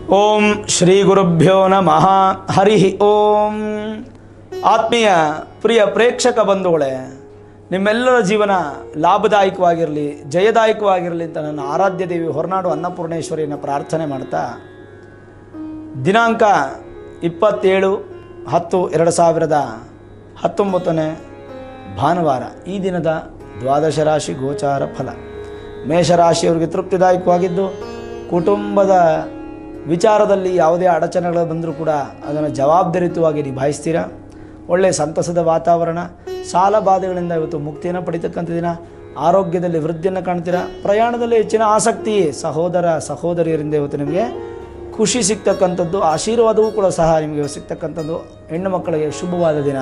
ಓಂ ಶ್ರೀ ಗುರುಭ್ಯೋ ನಮಃ ಹರಿ ಓಂ ಆತ್ಮೀಯ ಪ್ರಿಯ ಪ್ರೇಕ್ಷಕ ಬಂಧುಗಳೇ ನಿಮ್ಮೆಲ್ಲರ ಜೀವನ ಲಾಭದಾಯಕವಾಗಿರಲಿ ಜಯದಾಯಕವಾಗಿರಲಿ ಅಂತ ನನ್ನ ಆರಾಧ್ಯ ದೇವಿ ಹೊರನಾಡು ಅನ್ನಪೂರ್ಣೇಶ್ವರಿಯನ್ನು ಪ್ರಾರ್ಥನೆ ಮಾಡ್ತಾ ದಿನಾಂಕ ಇಪ್ಪತ್ತೇಳು ಹತ್ತು ಎರಡು ಸಾವಿರದ ಹತ್ತೊಂಬತ್ತನೇ ಭಾನುವಾರ ಈ ದಿನದ ದ್ವಾದಶ ರಾಶಿ ಗೋಚಾರ ಫಲ ಮೇಷರಾಶಿಯವರಿಗೆ ತೃಪ್ತಿದಾಯಕವಾಗಿದ್ದು ಕುಟುಂಬದ ವಿಚಾರದಲ್ಲಿ ಯಾವುದೇ ಅಡಚಣೆಗಳು ಬಂದರೂ ಕೂಡ ಅದನ್ನು ಜವಾಬ್ದಾರಿಯುತವಾಗಿ ನಿಭಾಯಿಸ್ತೀರಾ ಒಳ್ಳೆಯ ಸಂತಸದ ವಾತಾವರಣ ಸಾಲ ಬಾಧೆಗಳಿಂದ ಇವತ್ತು ಮುಕ್ತಿಯನ್ನು ಪಡಿತಕ್ಕಂಥ ದಿನ ಆರೋಗ್ಯದಲ್ಲಿ ವೃದ್ಧಿಯನ್ನು ಕಾಣ್ತೀರಾ ಪ್ರಯಾಣದಲ್ಲಿ ಹೆಚ್ಚಿನ ಆಸಕ್ತಿ ಸಹೋದರ ಸಹೋದರಿಯರಿಂದ ಇವತ್ತು ನಿಮಗೆ ಖುಷಿ ಸಿಗ್ತಕ್ಕಂಥದ್ದು ಆಶೀರ್ವಾದವೂ ಕೂಡ ಸಹ ನಿಮಗೆ ಸಿಗ್ತಕ್ಕಂಥದ್ದು ಹೆಣ್ಣು ಮಕ್ಕಳಿಗೆ ಶುಭವಾದ ದಿನ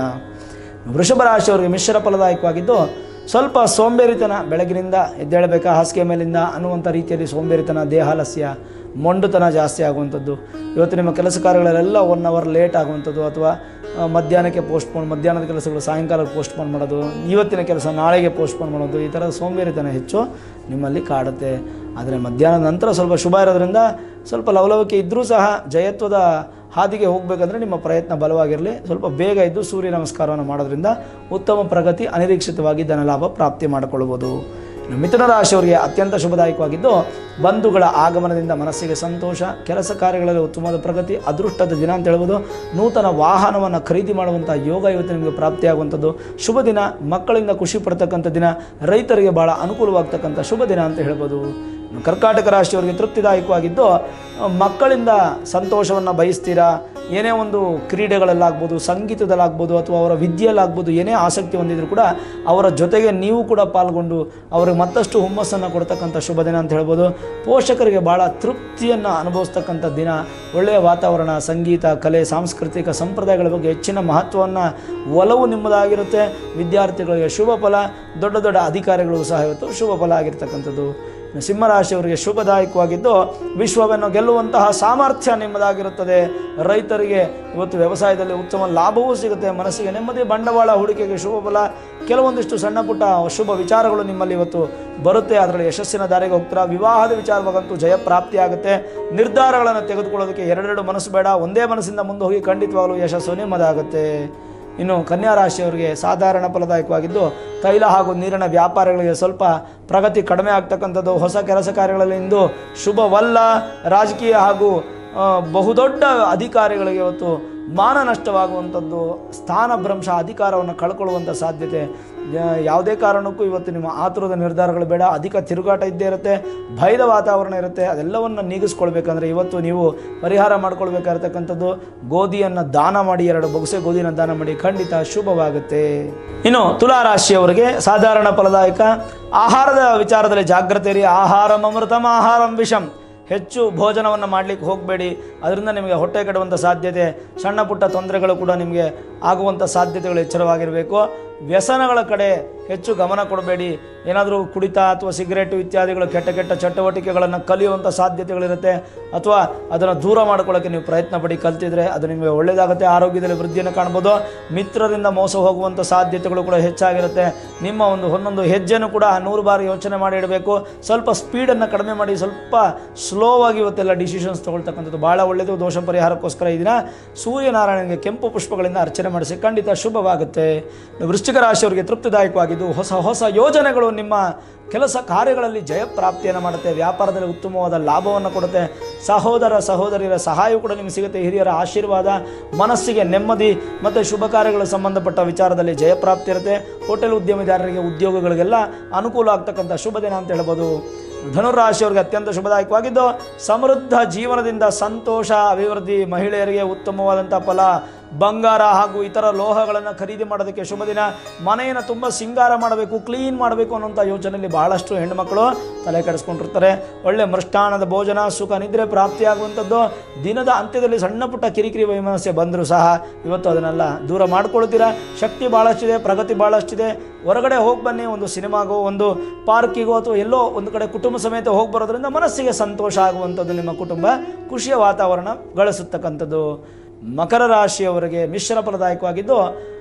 ವೃಷಭ ರಾಶಿಯವರಿಗೆ ಮಿಶ್ರ ಫಲದಾಯಕವಾಗಿದ್ದು ಸ್ವಲ್ಪ ಸೋಂಬೇರಿತನ ಬೆಳಗಿನಿಂದ ಎದ್ದೇಳಬೇಕಾ ಹಾಸಿಗೆ ಮೇಲಿಂದ ಅನ್ನುವಂಥ ರೀತಿಯಲ್ಲಿ ಸೋಂಬೇರಿತನ ದೇಹಾಲಸ್ಯ ಮೊಂಡುತನ ಜಾಸ್ತಿ ಆಗುವಂಥದ್ದು ಇವತ್ತು ನಿಮ್ಮ ಕೆಲಸ ಕಾರ್ಯಗಳಲ್ಲೆಲ್ಲ ಒನ್ ಅವರ್ ಲೇಟ್ ಆಗುವಂಥದ್ದು ಅಥವಾ ಆ, ಮಧ್ಯಾಹ್ನಕ್ಕೆ ಪೋಸ್ಟ್ಪೋನ್ ಮಧ್ಯಾಹ್ನದ ಕೆಲಸಗಳು ಸಾಯಂಕಾಲಕ್ಕೆ ಪೋಸ್ಟ್ಪೋನ್ ಮಾಡೋದು ಇವತ್ತಿನ ಕೆಲಸ ನಾಳೆಗೆ ಪೋಸ್ಟ್ಪೋನ್ ಮಾಡೋದು ಈ ಥರ ಸೋಂಬೇರಿತನ ಹೆಚ್ಚು ನಿಮ್ಮಲ್ಲಿ ಕಾಡುತ್ತೆ ಆದರೆ ಮಧ್ಯಾಹ್ನದ ನಂತರ ಸ್ವಲ್ಪ ಶುಭ ಇರೋದ್ರಿಂದ ಸ್ವಲ್ಪ ಲವಲವಿಕೆ ಇದ್ದರೂ ಸಹ ಜಯತ್ವದ ಹಾದಿಗೆ ಹೋಗಬೇಕಂದ್ರೆ ನಿಮ್ಮ ಪ್ರಯತ್ನ ಬಲವಾಗಿರಲಿ ಸ್ವಲ್ಪ ಬೇಗ ಇದ್ದು ಸೂರ್ಯ ನಮಸ್ಕಾರವನ್ನು ಮಾಡೋದ್ರಿಂದ ಉತ್ತಮ ಪ್ರಗತಿ ಅನಿರೀಕ್ಷಿತವಾಗಿ ಧನಲಾಭ ಪ್ರಾಪ್ತಿ ಮಾಡಿಕೊಳ್ಳಬಹುದು ಇನ್ನು ಮಿಥುನ ರಾಶಿಯವರಿಗೆ ಅತ್ಯಂತ ಶುಭದಾಯಕವಾಗಿದ್ದು ಬಂಧುಗಳ ಆಗಮನದಿಂದ ಮನಸ್ಸಿಗೆ ಸಂತೋಷ ಕೆಲಸ ಕಾರ್ಯಗಳಲ್ಲಿ ಉತ್ತಮವಾದ ಪ್ರಗತಿ ಅದೃಷ್ಟದ ದಿನ ಅಂತ ಹೇಳ್ಬೋದು ನೂತನ ವಾಹನವನ್ನು ಖರೀದಿ ಮಾಡುವಂಥ ಯೋಗ ಇವತ್ತು ನಿಮಗೆ ಪ್ರಾಪ್ತಿಯಾಗುವಂಥದ್ದು ಶುಭ ದಿನ ಮಕ್ಕಳಿಂದ ಖುಷಿ ಪಡ್ತಕ್ಕಂಥ ದಿನ ರೈತರಿಗೆ ಭಾಳ ಅನುಕೂಲವಾಗ್ತಕ್ಕಂಥ ಶುಭ ದಿನ ಅಂತ ಹೇಳ್ಬೋದು ಇನ್ನು ಕರ್ಕಾಟಕ ರಾಶಿಯವರಿಗೆ ತೃಪ್ತಿದಾಯಕವಾಗಿದ್ದು ಆ, ಮಕ್ಕಳಿಂದ ಸಂತೋಷವನ್ನು ಬಯಸ್ತೀರಾ ಏನೇ ಒಂದು ಕ್ರೀಡೆಗಳಲ್ಲಾಗ್ಬೋದು ಸಂಗೀತದಲ್ಲಾಗ್ಬೋದು ಅಥವಾ ಅವರ ವಿದ್ಯೆಯಲ್ಲಾಗ್ಬೋದು ಏನೇ ಆಸಕ್ತಿ ಹೊಂದಿದ್ರು ಕೂಡ ಅವರ ಜೊತೆಗೆ ನೀವು ಕೂಡ ಪಾಲ್ಗೊಂಡು ಅವರಿಗೆ ಮತ್ತಷ್ಟು ಹುಮ್ಮಸ್ಸನ್ನು ಕೊಡ್ತಕ್ಕಂಥ ಶುಭ ದಿನ ಅಂತ ಹೇಳ್ಬೋದು ಪೋಷಕರಿಗೆ ಭಾಳ ತೃಪ್ತಿಯನ್ನು ಅನುಭವಿಸ್ತಕ್ಕಂಥ ದಿನ ಒಳ್ಳೆಯ ವಾತಾವರಣ ಸಂಗೀತ ಕಲೆ ಸಾಂಸ್ಕೃತಿಕ ಸಂಪ್ರದಾಯಗಳ ಬಗ್ಗೆ ಹೆಚ್ಚಿನ ಮಹತ್ವವನ್ನು ಒಲವು ನಿಮ್ಮದಾಗಿರುತ್ತೆ ವಿದ್ಯಾರ್ಥಿಗಳಿಗೆ ಶುಭ ಫಲ ದೊಡ್ಡ ದೊಡ್ಡ ಅಧಿಕಾರಿಗಳಿಗೂ ಸಹ ಇವತ್ತು ಶುಭ ಫಲ ಆಗಿರ್ತಕ್ಕಂಥದ್ದು ಇನ್ನು ಸಿಂಹರಾಶಿಯವರಿಗೆ ಶುಭದಾಯಕವಾಗಿದ್ದು ವಿಶ್ವವನ್ನು ಗೆಲ್ಲುವಂತಹ ಸಾಮರ್ಥ್ಯ ನಿಮ್ಮದಾಗಿರುತ್ತದೆ ರೈತರಿಗೆ ಇವತ್ತು ವ್ಯವಸಾಯದಲ್ಲಿ ಉತ್ತಮ ಲಾಭವೂ ಸಿಗುತ್ತೆ ಮನಸ್ಸಿಗೆ ನೆಮ್ಮದಿ ಬಂಡವಾಳ ಹೂಡಿಕೆಗೆ ಶುಭ ಫಲ ಕೆಲವೊಂದಿಷ್ಟು ಸಣ್ಣ ಪುಟ್ಟ ಶುಭ ವಿಚಾರಗಳು ನಿಮ್ಮಲ್ಲಿ ಇವತ್ತು ಬರುತ್ತೆ ಅದರಲ್ಲಿ ಯಶಸ್ಸಿನ ದಾರಿಗೆ ಹೋಗ್ತೀರಾ ವಿವಾಹದ ವಿಚಾರವಾಗಂತೂ ಜಯ ಪ್ರಾಪ್ತಿ ಆಗುತ್ತೆ ನಿರ್ಧಾರಗಳನ್ನು ತೆಗೆದುಕೊಳ್ಳೋದಕ್ಕೆ ಎರಡೆರಡು ಮನಸ್ಸು ಬೇಡ ಒಂದೇ ಮನಸ್ಸಿಂದ ಮುಂದೆ ಹೋಗಿ ಖಂಡಿತವಾಗಲೂ ಯಶಸ್ಸು ನಿಮ್ಮದಾಗುತ್ತೆ ಇನ್ನು ಕನ್ಯಾ ರಾಶಿಯವರಿಗೆ ಸಾಧಾರಣ ಫಲದಾಯಕವಾಗಿದ್ದು ತೈಲ ಹಾಗೂ ನೀರಿನ ವ್ಯಾಪಾರಗಳಿಗೆ ಸ್ವಲ್ಪ ಪ್ರಗತಿ ಕಡಿಮೆ ಆಗ್ತಕ್ಕಂಥದ್ದು ಹೊಸ ಕೆಲಸ ಕಾರ್ಯಗಳಲ್ಲಿ ಇಂದು ಶುಭವಲ್ಲ ರಾಜಕೀಯ ಹಾಗೂ ಆ, ಬಹುದೊಡ್ಡ ಅಧಿಕಾರಿಗಳಿಗೆ ಇವತ್ತು ಮಾನ ನಷ್ಟವಾಗುವಂಥದ್ದು ಸ್ಥಾನಭ್ರಂಶ ಅಧಿಕಾರವನ್ನು ಕಳ್ಕೊಳ್ಳುವಂಥ ಸಾಧ್ಯತೆ ಯಾ- ಯಾವುದೇ ಕಾರಣಕ್ಕೂ ಇವತ್ತು ನಿಮ್ಮ ಆತುರದ ನಿರ್ಧಾರಗಳು ಬೇಡ ಅಧಿಕ ತಿರುಗಾಟ ಇದ್ದೇ ಇರುತ್ತೆ ಭಯದ ವಾತಾವರಣ ಇರುತ್ತೆ ಅದೆಲ್ಲವನ್ನು ನೀಗಿಸ್ಕೊಳ್ಬೇಕಂದ್ರೆ ಇವತ್ತು ನೀವು ಪರಿಹಾರ ಮಾಡ್ಕೊಳ್ಬೇಕಾಗಿರ್ತಕ್ಕಂಥದ್ದು ಗೋಧಿಯನ್ನು ದಾನ ಮಾಡಿ ಎರಡು ಬೊಗಸೆ ಗೋಧಿನ ದಾನ ಮಾಡಿ ಖಂಡಿತ ಶುಭವಾಗುತ್ತೆ ಇನ್ನು ತುಲಾ ರಾಶಿಯವರಿಗೆ ಸಾಧಾರಣ ಫಲದಾಯಕ ಆಹಾರದ ವಿಚಾರದಲ್ಲಿ ಜಾಗ್ರತೆ ಇರಿ ಆಹಾರಂ ಅಮೃತಂ ಆಹಾರಂ ವಿಷಂ ಹೆಚ್ಚು ಭೋಜನವನ್ನು ಮಾಡಲಿಕ್ಕೆ ಹೋಗಬೇಡಿ ಅದರಿಂದ ನಿಮಗೆ ಹೊಟ್ಟೆ ಕೆಡುವಂಥ ಸಾಧ್ಯತೆ ಸಣ್ಣ ಪುಟ್ಟ ತೊಂದರೆಗಳು ಕೂಡ ನಿಮಗೆ ಆಗುವಂಥ ಸಾಧ್ಯತೆಗಳು ಎಚ್ಚರವಾಗಿರಬೇಕು ವ್ಯಸನಗಳ ಕಡೆ ಹೆಚ್ಚು ಗಮನ ಕೊಡಬೇಡಿ ಏನಾದರೂ ಕುಡಿತ ಅಥವಾ ಸಿಗರೇಟು ಇತ್ಯಾದಿಗಳು ಕೆಟ್ಟ ಕೆಟ್ಟ ಚಟುವಟಿಕೆಗಳನ್ನು ಕಲಿಯುವಂಥ ಸಾಧ್ಯತೆಗಳಿರುತ್ತೆ ಅಥವಾ ಅದನ್ನು ದೂರ ಮಾಡ್ಕೊಳ್ಳೋಕ್ಕೆ ನೀವು ಪ್ರಯತ್ನ ಪಡಿ ಕಲ್ತಿದ್ರೆ ಅದು ನಿಮಗೆ ಒಳ್ಳೆಯದಾಗುತ್ತೆ ಆರೋಗ್ಯದಲ್ಲಿ ವೃದ್ಧಿಯನ್ನು ಕಾಣ್ಬೋದು ಮಿತ್ರರಿಂದ ಮೋಸ ಹೋಗುವಂಥ ಸಾಧ್ಯತೆಗಳು ಕೂಡ ಹೆಚ್ಚಾಗಿರುತ್ತೆ ನಿಮ್ಮ ಒಂದು ಒಂದೊಂದು ಹೆಜ್ಜೆನೂ ಕೂಡ ನೂರು ಬಾರಿ ಯೋಚನೆ ಮಾಡಿ ಇಡಬೇಕು ಸ್ವಲ್ಪ ಸ್ಪೀಡನ್ನು ಕಡಿಮೆ ಮಾಡಿ ಸ್ವಲ್ಪ ಸ್ಲೋ ಆಗಿ ಇವತ್ತೆಲ್ಲ ಡಿಸಿಷನ್ಸ್ ತೊಗೊಳ್ತಕ್ಕಂಥದ್ದು ಭಾಳ ಒಳ್ಳೆಯದು ದೋಷ ಪರಿಹಾರಕ್ಕೋಸ್ಕರ ಈ ದಿನ ಸೂರ್ಯನಾರಾಯಣನಿಗೆ ಕೆಂಪು ಪುಷ್ಪಗಳಿಂದ ಅರ್ಚನೆ ಮಾಡಿಸಿ ಖಂಡಿತ ಶುಭವಾಗುತ್ತೆ ವೃಶ್ಚಿಕ ರಾಶಿಯವರಿಗೆ ತೃಪ್ತಿದಾಯಕವಾಗಿದ್ದು ಹೊಸ ಹೊಸ ಯೋಜನೆಗಳು ನಿಮ್ಮ ಕೆಲಸ ಕಾರ್ಯಗಳಲ್ಲಿ ಜಯಪ್ರಾಪ್ತಿಯನ್ನು ಮಾಡುತ್ತೆ ವ್ಯಾಪಾರದಲ್ಲಿ ಉತ್ತಮವಾದ ಲಾಭವನ್ನು ಕೊಡುತ್ತೆ ಸಹೋದರ ಸಹೋದರಿಯರ ಸಹಾಯ ಕೂಡ ನಿಮಗೆ ಸಿಗುತ್ತೆ ಹಿರಿಯರ ಆಶೀರ್ವಾದ ಮನಸ್ಸಿಗೆ ನೆಮ್ಮದಿ ಮತ್ತು ಶುಭ ಕಾರ್ಯಗಳು ಸಂಬಂಧಪಟ್ಟ ವಿಚಾರದಲ್ಲಿ ಜಯಪ್ರಾಪ್ತಿ ಇರುತ್ತೆ ಹೋಟೆಲ್ ಉದ್ಯಮಿದಾರರಿಗೆ ಉದ್ಯೋಗಗಳಿಗೆಲ್ಲ ಅನುಕೂಲ ಆಗ್ತಕ್ಕಂಥ ಶುಭ ದಿನ ಅಂತ ಹೇಳ್ಬೋದು ಧನುರಾಶಿಯವರಿಗೆ ಅತ್ಯಂತ ಶುಭದಾಯಕವಾಗಿದ್ದು ಸಮೃದ್ಧ ಜೀವನದಿಂದ ಸಂತೋಷ ಅಭಿವೃದ್ಧಿ ಮಹಿಳೆಯರಿಗೆ ಉತ್ತಮವಾದಂಥ ಫಲ ಬಂಗಾರ ಹಾಗೂ ಇತರ ಲೋಹಗಳನ್ನು ಖರೀದಿ ಮಾಡೋದಕ್ಕೆ ಶುಭ ದಿನ ಮನೆಯನ್ನು ತುಂಬ ಸಿಂಗಾರ ಮಾಡಬೇಕು ಕ್ಲೀನ್ ಮಾಡಬೇಕು ಅನ್ನೋಂಥ ಯೋಚನೆಯಲ್ಲಿ ಬಹಳಷ್ಟು ಹೆಣ್ಣುಮಕ್ಕಳು ತಲೆ ಕೆಡಿಸ್ಕೊಂಡಿರ್ತಾರೆ ಒಳ್ಳೆ ಮೃಷ್ಟಾನದ ಭೋಜನ ಸುಖ ನಿದ್ರೆ ಪ್ರಾಪ್ತಿಯಾಗುವಂಥದ್ದು ದಿನದ ಅಂತ್ಯದಲ್ಲಿ ಸಣ್ಣ ಪುಟ್ಟ ಕಿರಿಕಿರಿ ವೈಮನಸ್ಸೆ ಬಂದರೂ ಸಹ ಇವತ್ತು ಅದನ್ನೆಲ್ಲ ದೂರ ಮಾಡ್ಕೊಳ್ತೀರಾ ಶಕ್ತಿ ಭಾಳಷ್ಟಿದೆ ಪ್ರಗತಿ ಭಾಳಷ್ಟಿದೆ ಹೊರಗಡೆ ಹೋಗಿ ಬನ್ನಿ ಒಂದು ಸಿನಿಮಾಗೋ ಒಂದು ಪಾರ್ಕಿಗೋ ಅಥವಾ ಎಲ್ಲೋ ಒಂದು ಕಡೆ ಕುಟುಂಬ ಸಮೇತ ಹೋಗಿ ಬರೋದ್ರಿಂದ ಮನಸ್ಸಿಗೆ ಸಂತೋಷ ಆಗುವಂಥದ್ದು ನಿಮ್ಮ ಕುಟುಂಬ ಖುಷಿಯ ವಾತಾವರಣ ಗಳಿಸುತ್ತಕ್ಕಂಥದ್ದು ಮಕರ ರಾಶಿಯವರಿಗೆ ಮಿಶ್ರ ಫಲದಾಯಕವಾಗಿದ್ದು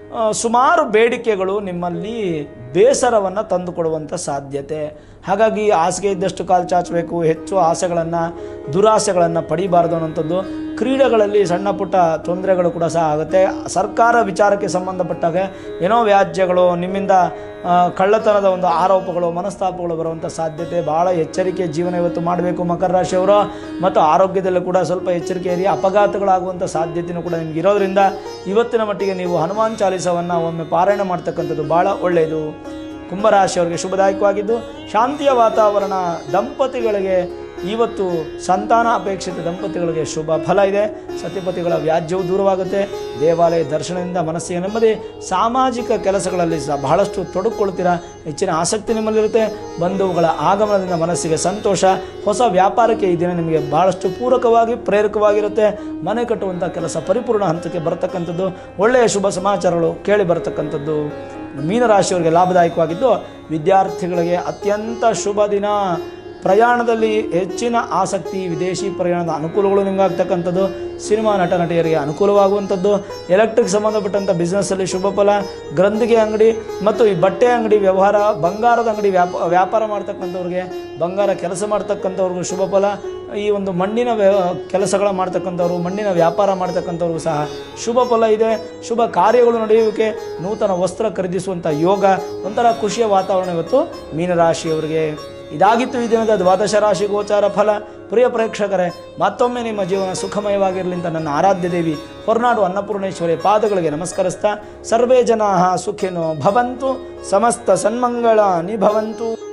ಆ, ಸುಮಾರು ಬೇಡಿಕೆಗಳು ನಿಮ್ಮಲ್ಲಿ ಬೇಸರವನ್ನು ತಂದುಕೊಡುವಂಥ ಸಾಧ್ಯತೆ ಹಾಗಾಗಿ ಹಾಸಿಗೆ ಇದ್ದಷ್ಟು ಕಾಲು ಚಾಚಬೇಕು ಹೆಚ್ಚು ಆಸೆಗಳನ್ನು ದುರಾಸೆಗಳನ್ನು ಪಡಿಬಾರ್ದು ಅನ್ನೋಂಥದ್ದು ಕ್ರೀಡೆಗಳಲ್ಲಿ ಸಣ್ಣ ಪುಟ್ಟ ತೊಂದರೆಗಳು ಕೂಡ ಸಹ ಆಗುತ್ತೆ ಸರ್ಕಾರ ವಿಚಾರಕ್ಕೆ ಸಂಬಂಧಪಟ್ಟಾಗ ಏನೋ ವ್ಯಾಜ್ಯಗಳು ನಿಮ್ಮಿಂದ ಆ, ಕಳ್ಳತನದ ಒಂದು ಆರೋಪಗಳು ಮನಸ್ತಾಪಗಳು ಬರುವಂಥ ಸಾಧ್ಯತೆ ಭಾಳ ಎಚ್ಚರಿಕೆ ಜೀವನ ಇವತ್ತು ಮಾಡಬೇಕು ಮಕರ ರಾಶಿಯವರು ಮತ್ತು ಆರೋಗ್ಯದಲ್ಲೂ ಕೂಡ ಸ್ವಲ್ಪ ಎಚ್ಚರಿಕೆ ಇರಿ ಅಪಘಾತಗಳಾಗುವಂಥ ಸಾಧ್ಯತೆಯೂ ಕೂಡ ನಿಮ್ಗೆ ಇರೋದ್ರಿಂದ ಇವತ್ತಿನ ಮಟ್ಟಿಗೆ ನೀವು ಹನುಮಾನ್ ಚಾಲೀಸವನ್ನು ಒಮ್ಮೆ ಪಾರಾಯಣ ಮಾಡ್ತಕ್ಕಂಥದ್ದು ಭಾಳ ಒಳ್ಳೆಯದು ಕುಂಭರಾಶಿಯವರಿಗೆ ಶುಭದಾಯಕವಾಗಿದ್ದು ಶಾಂತಿಯ ವಾತಾವರಣ ದಂಪತಿಗಳಿಗೆ ಇವತ್ತು ಸಂತಾನ ಅಪೇಕ್ಷಿತ ದಂಪತಿಗಳಿಗೆ ಶುಭ ಫಲ ಇದೆ ಸತಿಪತಿಗಳ ವ್ಯಾಜ್ಯವು ದೂರವಾಗುತ್ತೆ ದೇವಾಲಯ ದರ್ಶನದಿಂದ ಮನಸ್ಸಿಗೆ ನೆಮ್ಮದಿ ಸಾಮಾಜಿಕ ಕೆಲಸಗಳಲ್ಲಿ ಸಹ ಬಹಳಷ್ಟು ತೊಡಗಿಕೊಳ್ತೀರಾ ಹೆಚ್ಚಿನ ಆಸಕ್ತಿ ನಿಮ್ಮಲ್ಲಿರುತ್ತೆ ಬಂಧುಗಳ ಆಗಮನದಿಂದ ಮನಸ್ಸಿಗೆ ಸಂತೋಷ ಹೊಸ ವ್ಯಾಪಾರಕ್ಕೆ ಈ ದಿನ ನಿಮಗೆ ಬಹಳಷ್ಟು ಪೂರಕವಾಗಿ ಪ್ರೇರಕವಾಗಿರುತ್ತೆ ಮನೆ ಕಟ್ಟುವಂಥ ಕೆಲಸ ಪರಿಪೂರ್ಣ ಹಂತಕ್ಕೆ ಬರತಕ್ಕಂಥದ್ದು ಒಳ್ಳೆಯ ಶುಭ ಸಮಾಚಾರಗಳು ಕೇಳಿ ಬರತಕ್ಕಂಥದ್ದು ಮೀನರಾಶಿಯವರಿಗೆ ಲಾಭದಾಯಕವಾಗಿದ್ದು ವಿದ್ಯಾರ್ಥಿಗಳಿಗೆ ಅತ್ಯಂತ ಶುಭ ದಿನ ಪ್ರಯಾಣದಲ್ಲಿ ಹೆಚ್ಚಿನ ಆಸಕ್ತಿ ವಿದೇಶಿ ಪ್ರಯಾಣದ ಅನುಕೂಲಗಳು ನಿಮ್ಗೆ ಆಗ್ತಕ್ಕಂಥದ್ದು ಸಿನಿಮಾ ನಟ ನಟಿಯರಿಗೆ ಅನುಕೂಲವಾಗುವಂಥದ್ದು ಎಲೆಕ್ಟ್ರಿಕ್ ಸಂಬಂಧಪಟ್ಟಂಥ ಬಿಸ್ನೆಸ್ಸಲ್ಲಿ ಶುಭ ಫಲ ಗ್ರಂಥಿಗೆ ಅಂಗಡಿ ಮತ್ತು ಈ ಬಟ್ಟೆ ಅಂಗಡಿ ವ್ಯವಹಾರ ಬಂಗಾರದ ಅಂಗಡಿ ವ್ಯಾಪ ವ್ಯಾಪಾರ ಮಾಡ್ತಕ್ಕಂಥವ್ರಿಗೆ ಬಂಗಾರ ಕೆಲಸ ಮಾಡ್ತಕ್ಕಂಥವ್ರಿಗೂ ಶುಭ ಫಲ ಈ ಒಂದು ಮಣ್ಣಿನ ವ್ಯ ಕೆಲಸಗಳ ಮಾಡ್ತಕ್ಕಂಥವ್ರು ಮಣ್ಣಿನ ವ್ಯಾಪಾರ ಮಾಡ್ತಕ್ಕಂಥವ್ರಿಗೂ ಸಹ ಶುಭ ಫಲ ಇದೆ ಶುಭ ಕಾರ್ಯಗಳು ನಡೆಯುವಿಕೆ ನೂತನ ವಸ್ತ್ರ ಖರೀದಿಸುವಂಥ ಯೋಗ ಒಂಥರ ಖುಷಿಯ ವಾತಾವರಣ ಇವತ್ತು ಮೀನರಾಶಿಯವರಿಗೆ ಇದಾಗಿತ್ತು ಈ ದಿನದ ದ್ವಾದಶ ರಾಶಿ ಗೋಚಾರ ಫಲ ಪ್ರಿಯ ಪ್ರೇಕ್ಷಕರೇ ಮತ್ತೊಮ್ಮೆ ನಿಮ್ಮ ಜೀವನ ಸುಖಮಯವಾಗಿರಲಿ ಅಂತ ನನ್ನ ಆರಾಧ್ಯ ದೇವಿ ಹೊರನಾಡು ಅನ್ನಪೂರ್ಣೇಶ್ವರಿ ಪಾದಗಳಿಗೆ ನಮಸ್ಕರಿಸ್ತಾ ಸರ್ವೇ ಜನ ಸುಖಿನೋ ಭವಂತು ಸಮಸ್ತ ಸನ್ಮಂಗಳ ನಿಭವಂತು